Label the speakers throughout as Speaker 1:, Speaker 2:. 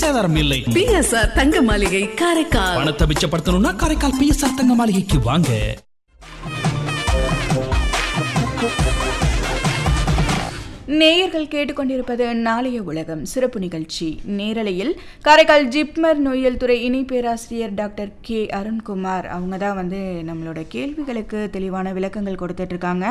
Speaker 1: சேதாரம் இல்லை
Speaker 2: பிஎஸ்ஆர் தங்க மாளிகை காரைக்கால்
Speaker 1: பணத்தை மிச்சப்படுத்தணும்னா காரைக்கால் பிஎஸ்ஆர் தங்க மாளிகைக்கு வாங்க
Speaker 3: நேயர்கள் கேட்டுக்கொண்டிருப்பது நாளைய உலகம் சிறப்பு நிகழ்ச்சி நேரலையில் காரைக்கால் ஜிப்மர் நோயியல் துறை இணை பேராசிரியர் டாக்டர் கே அருண்குமார் அவங்க தான் வந்து நம்மளோட கேள்விகளுக்கு தெளிவான விளக்கங்கள் கொடுத்துட்டு இருக்காங்க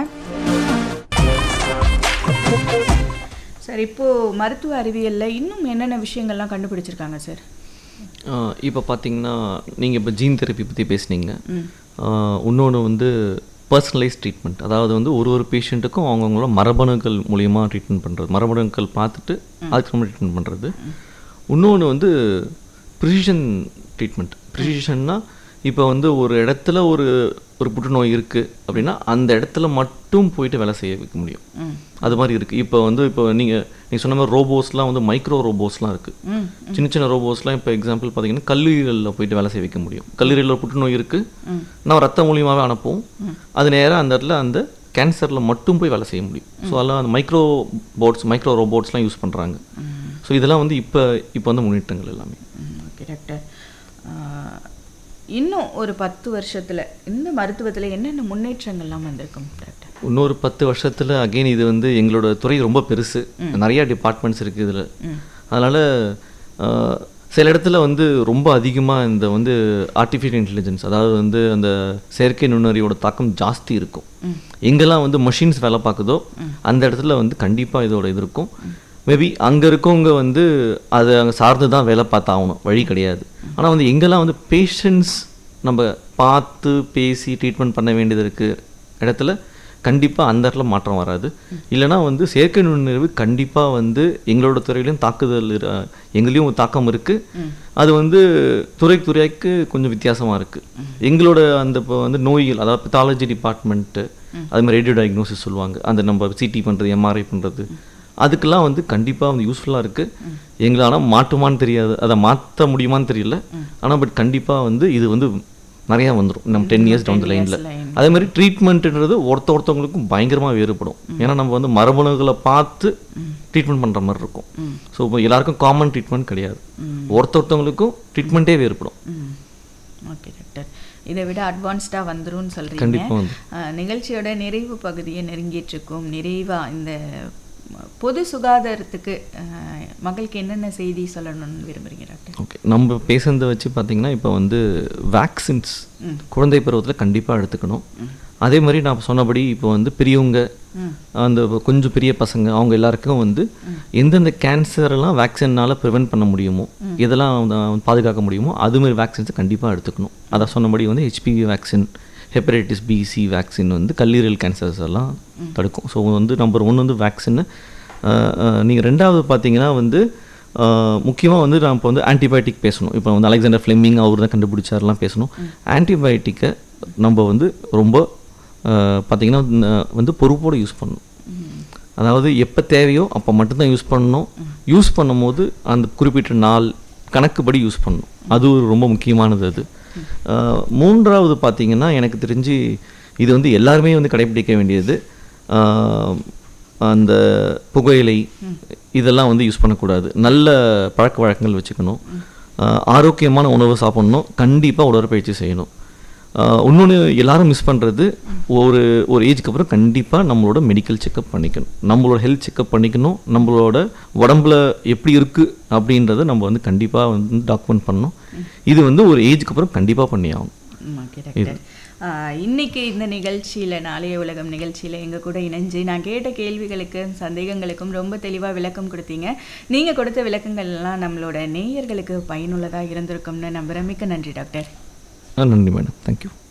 Speaker 3: சார் இப்போ மருத்துவ அறிவியலில் இன்னும் என்னென்ன விஷயங்கள்லாம் கண்டுபிடிச்சிருக்காங்க சார்
Speaker 4: இப்போ பார்த்தீங்கன்னா நீங்கள் இப்போ ஜீன் தெரப்பி பற்றி பேசுனீங்க இன்னொன்று வந்து பர்சனலைஸ் ட்ரீட்மெண்ட் அதாவது வந்து ஒரு ஒரு பேஷண்ட்டுக்கும் அவங்கவுங்களோட மரபணுக்கள் மூலியமா ட்ரீட்மெண்ட் பண்ணுறது மரபணுக்கள் பார்த்துட்டு அதுக்கு நம்ம ட்ரீட்மெண்ட் பண்ணுறது இன்னொன்று வந்து ப்ரிசிஷன் ட்ரீட்மெண்ட் ப்ரிசிஷன்னா இப்போ வந்து ஒரு இடத்துல ஒரு ஒரு புற்றுநோய் இருக்குது அப்படின்னா அந்த இடத்துல மட்டும் போயிட்டு வேலை செய்ய வைக்க முடியும் அது மாதிரி இருக்குது இப்போ வந்து இப்போ நீங்கள் நீங்கள் சொன்ன மாதிரி ரோபோஸ்லாம் வந்து மைக்ரோ ரோபோஸ்லாம் இருக்குது சின்ன சின்ன ரோபோஸ்லாம் இப்போ எக்ஸாம்பிள் பார்த்தீங்கன்னா கல்லீரலில் போயிட்டு வேலை செய்ய வைக்க முடியும் கல்லீரலில் புற்றுநோய் இருக்குது நம்ம ரத்த மூலியமாகவே அனுப்புவோம் அது நேராக அந்த இடத்துல அந்த கேன்சரில் மட்டும் போய் வேலை செய்ய முடியும் ஸோ அதெல்லாம் அந்த மைக்ரோ போட்ஸ் மைக்ரோ ரோபோட்ஸ்லாம் யூஸ் பண்ணுறாங்க ஸோ இதெல்லாம் வந்து இப்போ இப்போ வந்து முன்னேற்றங்கள் எல்லாமே
Speaker 3: ஓகே டாக்டர் இன்னும் ஒரு பத்து வருஷத்தில் இந்த மருத்துவத்தில் என்னென்ன முன்னேற்றங்கள்லாம் வந்திருக்கும் டாக்டர்
Speaker 4: இன்னொரு பத்து வருஷத்தில் அகைன் இது வந்து எங்களோட துறை ரொம்ப பெருசு நிறைய டிபார்ட்மெண்ட்ஸ் இருக்குது இதில் அதனால் சில இடத்துல வந்து ரொம்ப அதிகமாக இந்த வந்து ஆர்டிஃபிஷியல் இன்டெலிஜென்ஸ் அதாவது வந்து அந்த செயற்கை நுண்ணறிவோட தாக்கம் ஜாஸ்தி இருக்கும் எங்கெல்லாம் வந்து மஷின்ஸ் வேலை பார்க்குதோ அந்த இடத்துல வந்து கண்டிப்பாக இதோட இது இருக்கும் மேபி அங்கே இருக்கவங்க வந்து அதை அங்கே சார்ந்து தான் வேலை பார்த்தாகணும் வழி கிடையாது ஆனால் வந்து எங்கெல்லாம் வந்து பேஷண்ட்ஸ் நம்ம பார்த்து பேசி ட்ரீட்மெண்ட் பண்ண வேண்டியது இருக்குது இடத்துல கண்டிப்பாக அந்த இடத்துல மாற்றம் வராது இல்லைனா வந்து செயற்கை நுண்ணறிவு கண்டிப்பாக வந்து எங்களோட துறையிலையும் தாக்குதல் இரு- எங்களையும் ஒரு தாக்கம் இருக்குது அது வந்து துறை துறைக்கு கொஞ்சம் வித்தியாசமாக இருக்குது எங்களோட அந்த இப்போ வந்து நோய்கள் அதாவது பித்தாலஜி டிபார்ட்மெண்ட்டு அது மாதிரி ரேடியோ டயக்னோசிஸ் சொல்லுவாங்க அந்த நம்ம சிடி பண்ணுறது எம்ஆர்ஐ பண்ணுறது அதுக்கெல்லாம் வந்து கண்டிப்பாக வந்து யூஸ்ஃபுல்லாக இருக்குது எங்களை ஆனால் மாட்டுமான்னு தெரியாது அதை மாற்ற முடியுமான்னு தெரியல ஆனால் பட் கண்டிப்பாக வந்து இது வந்து நிறையா வந்துடும் நம்ம டென் இயர்ஸ் டவுன் த லைனில்
Speaker 3: line.
Speaker 4: அதே மாதிரி ட்ரீட்மெண்ட்ன்றது ஒருத்த ஒருத்தவங்களுக்கும் பயங்கரமாக வேறுபடும் ஏன்னா நம்ம வந்து மரபணுகளை பார்த்து ட்ரீட்மெண்ட் பண்ணுற மாதிரி இருக்கும் ஸோ இப்போ எல்லாருக்கும் காமன் ட்ரீட்மெண்ட் கிடையாது ஒருத்த ஒருத்தவங்களுக்கும் ட்ரீட்மெண்ட்டே வேறுபடும்
Speaker 3: ஓகே டாக்டர் இதை விட அட்வான்ஸ்டாக வந்துரும்னு சொல்கிறீங்க
Speaker 4: கண்டிப்பா வந்து.
Speaker 3: நிகழ்ச்சியோட நிறைவு பகுதியை நெருங்கிட்டு இருக்கோம் நிறைவாக இந்த பொது சுகாதாரத்துக்கு அஹ், மக்களுக்கு என்னென்ன செய்தி சொல்லணும்னு விரும்புறீங்க டாக்டர்
Speaker 4: ஓகே நம்ம பேசுனதை வச்சு பார்த்தீங்கன்னா இப்போ வந்து வேக்சின்ஸ் குழந்தை பருவத்தில் கண்டிப்பாக எடுத்துக்கணும் அதே மாதிரி நான் சொன்னபடி இப்போ வந்து பெரியவங்க அந்த கொஞ்சம் பெரிய பசங்க அவங்க எல்லாருக்கும் வந்து எந்தெந்த கேன்சரெல்லாம் வேக்சினால் ப்ரிவென்ட் பண்ண முடியுமோ இதெல்லாம் வந்து பாதுகாக்க முடியுமோ அது மாதிரி வேக்சின்ஸை கண்டிப்பாக எடுத்துக்கணும் அதை சொன்னபடி வந்து HPV vaccine hepatitis B C vaccine வந்து கல்லீரல் கேன்சர்ஸ் எல்லாம் தடுக்கும் ஸோ வந்து நம்பர் ஒன் வந்து வேக்சின்னு நீங்கள் ரெண்டாவது பார்த்தீங்கன்னா வந்து முக்கியமாக வந்து நான் இப்போ வந்து ஆன்டிபயோட்டிக் பேசணும் இப்போ வந்து அலெக்சாண்டர் ஃப்ளெமிங் அவர் தான் கண்டுபிடிச்சாரெலாம் பேசணும் ஆன்டிபயோட்டிக்கை நம்ம வந்து ரொம்ப அஹ், பார்த்தீங்கன்னா ந- வந்து பொறுப்போடு யூஸ் பண்ணணும் அதாவது எப்போ தேவையோ அப்போ மட்டும்தான் யூஸ் பண்ணணும் யூஸ் பண்ணும்போது அந்த குறிப்பிட்ட நாள் கணக்குப்படி யூஸ் பண்ணணும் அது ஒரு ரொம்ப முக்கியமானது அது அஹ், மூன்றாவது பார்த்தீங்கன்னா எனக்கு தெரிஞ்சு இது வந்து எல்லாருமே வந்து கடைபிடிக்க வேண்டியது அஹ், அந்த புகையிலை இதெல்லாம் வந்து யூஸ் பண்ணக்கூடாது நல்ல பழக்க வழக்கங்கள் வச்சுக்கணும் அஹ், ஆரோக்கியமான உணவு சாப்பிடணும் கண்டிப்பாக உடற்பயிற்சி செய்யணும் இன்னொன்று எல்லாரும் மிஸ் பண்ணுறது ஒரு ஒரு ஏஜ்க்கு அப்புறம் கண்டிப்பாக நம்மளோட மெடிக்கல் செக்கப் பண்ணிக்கணும் நம்மளோட ஹெல்த் செக்கப் பண்ணிக்கணும் நம்மளோட உடம்புல எப்படி இருக்குது அப்படின்றத நம்ம வந்து கண்டிப்பாக வந்து டாக்குமெண்ட் பண்ணணும் இது வந்து ஒரு ஏஜ்க்கு அப்புறம் கண்டிப்பாக பண்ணி ஆகணும்
Speaker 3: ஓகே டாக்டர் ஆஹ், இன்னைக்கு இந்த நிகழ்ச்சியில் நாளைய உலகம் நிகழ்ச்சியில் எங்கள் கூட இணைஞ்சு நான் கேட்ட கேள்விகளுக்கு சந்தேகங்களுக்கும் ரொம்ப தெளிவாக விளக்கம் கொடுத்தீங்க நீங்கள் கொடுத்த விளக்கங்கள் எல்லாம் நம்மளோட நேயர்களுக்கு பயனுள்ளதாக இருந்திருக்கும்னு நம்புகிறேன் மிக்க நன்றி டாக்டர்
Speaker 4: நன்றி மேடம் தேங்க்யூ